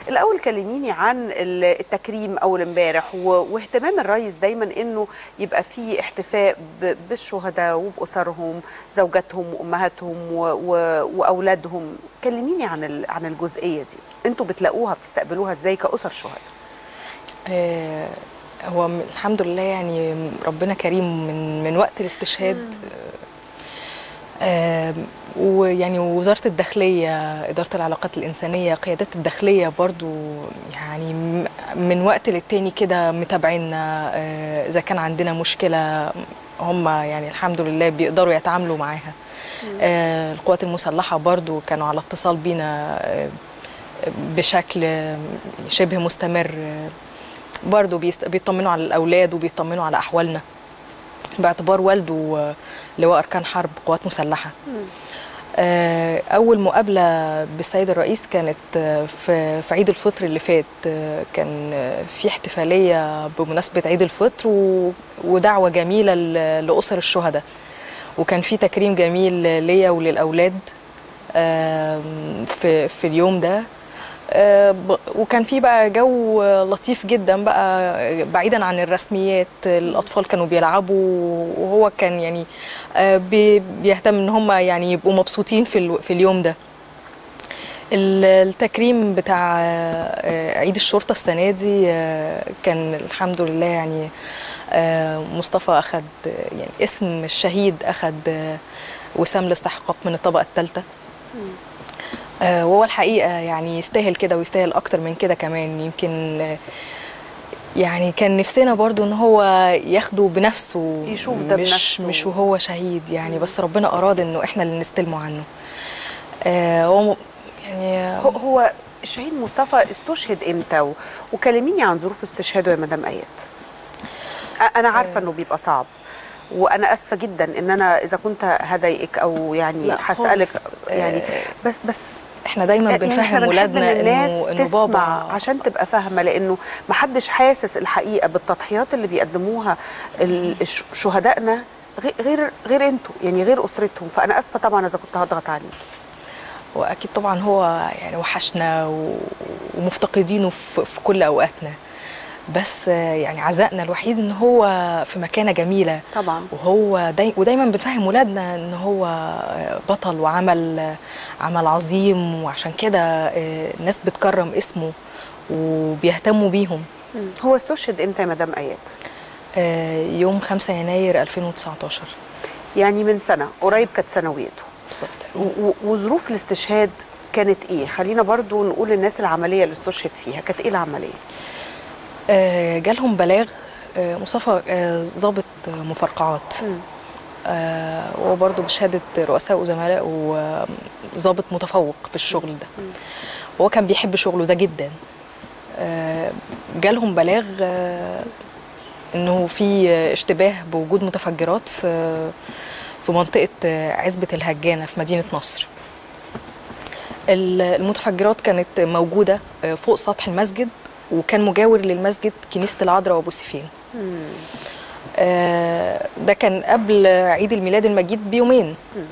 الاول كلميني عن ال- التكريم اول امبارح و- واهتمام الرئيس دايما انه يبقى في احتفاء ب- بالشهداء وباسرهم زوجاتهم وامهاتهم و- و- واولادهم كلميني عن ال- عن الجزئيه دي انتوا بتلاقوها بتستقبلوها ازاي كاسر شهداء آه، هو م- الحمد لله يعني ربنا كريم من من وقت الاستشهاد آه، ويعني وزارة الداخلية إدارة العلاقات الإنسانية قيادات الداخلية برضو يعني م- من وقت للتاني كده متابعينا آه، إذا كان عندنا مشكلة هم يعني الحمد لله بيقدروا يتعاملوا معاها آه، القوات المسلحة برضو كانوا على اتصال بينا آه، بشكل شبه مستمر آه، برضو بيست- بيطمنوا على الأولاد وبيطمنوا على أحوالنا باعتبار والده آه، لواء أركان حرب قوات مسلحة آه، أول مقابلة بالسيد الرئيس كانت آه، في في عيد الفطر اللي فات آه، كان آه، في احتفالية بمناسبة عيد الفطر و- ودعوة جميلة ل- لأسر الشهداء وكان في تكريم جميل ليا وللأولاد آم، في في اليوم ده آه، ب- وكان في بقى جو لطيف جدا بقى بعيدا عن الرسميات الاطفال كانوا بيلعبوا وهو كان يعني آه، بي- بيهتم ان هم يعني يبقوا مبسوطين في ال- في اليوم ده ال- التكريم بتاع آه، عيد الشرطه السنه دي آه، كان الحمد لله يعني آه، مصطفى اخذ يعني اسم الشهيد اخذ آه، وسام الاستحقاق من الطبقه الثالثه آه، وهو الحقيقه يعني يستاهل كده ويستاهل اكتر من كده كمان يمكن آه، يعني كان نفسنا برضو ان هو ياخده بنفسه يشوف ده مش بنفسه. مش وهو شهيد يعني بس ربنا اراد انه احنا اللي نستلمه عنه آه هو م- يعني هو- هو الشهيد مصطفى استشهد امتى و- وكلميني عن ظروف استشهاده يا مدام ايات أ- انا عارفه انه بيبقى صعب وانا اسفه جدا ان انا اذا كنت هضايقك او يعني لا هسالك خالص. يعني آه، بس بس احنا دايما يعني إحنا بنفهم بنحب ولادنا إن الناس انه انه تسمع بابا عشان تبقى فاهمه لانه ما حدش حاسس الحقيقه بالتضحيات اللي بيقدموها ال- الش- شهدائنا غير غير غير انتوا يعني غير اسرتهم فانا اسفه طبعا اذا كنت هضغط عليكي واكيد طبعا هو يعني وحشنا و- ومفتقدينه في في كل اوقاتنا بس آه، يعني عزائنا الوحيد ان هو في مكانه جميله طبعا وهو داي ودايما بنفهم ولادنا ان هو آه، بطل وعمل آه، عمل عظيم وعشان كده آه، الناس بتكرم اسمه وبيهتموا بيهم مم. هو استشهد امتى يا مدام ايات آه، يوم 5 يناير 2019 يعني من سنه قريب كانت سنويته بالظبط و- و- وظروف الاستشهاد كانت ايه خلينا برضو نقول للناس العمليه اللي استشهد فيها كانت ايه العمليه آه، جالهم بلاغ آه، مصطفى آه، ضابط آه، مفرقعات مم. آه، وهو برضه بشهادة رؤساء وزملاء وضابط متفوق في الشغل ده مم. وهو كان بيحب شغله ده جدا آه، جالهم بلاغ آه، انه في اشتباه بوجود متفجرات في في منطقة آه، عزبة الهجانة في مدينة نصر ال- المتفجرات كانت موجودة آه، فوق سطح المسجد وكان مجاور للمسجد كنيسة العذراء وأبو سيفين مم. آه، ده كان قبل عيد الميلاد المجيد بيومين مم.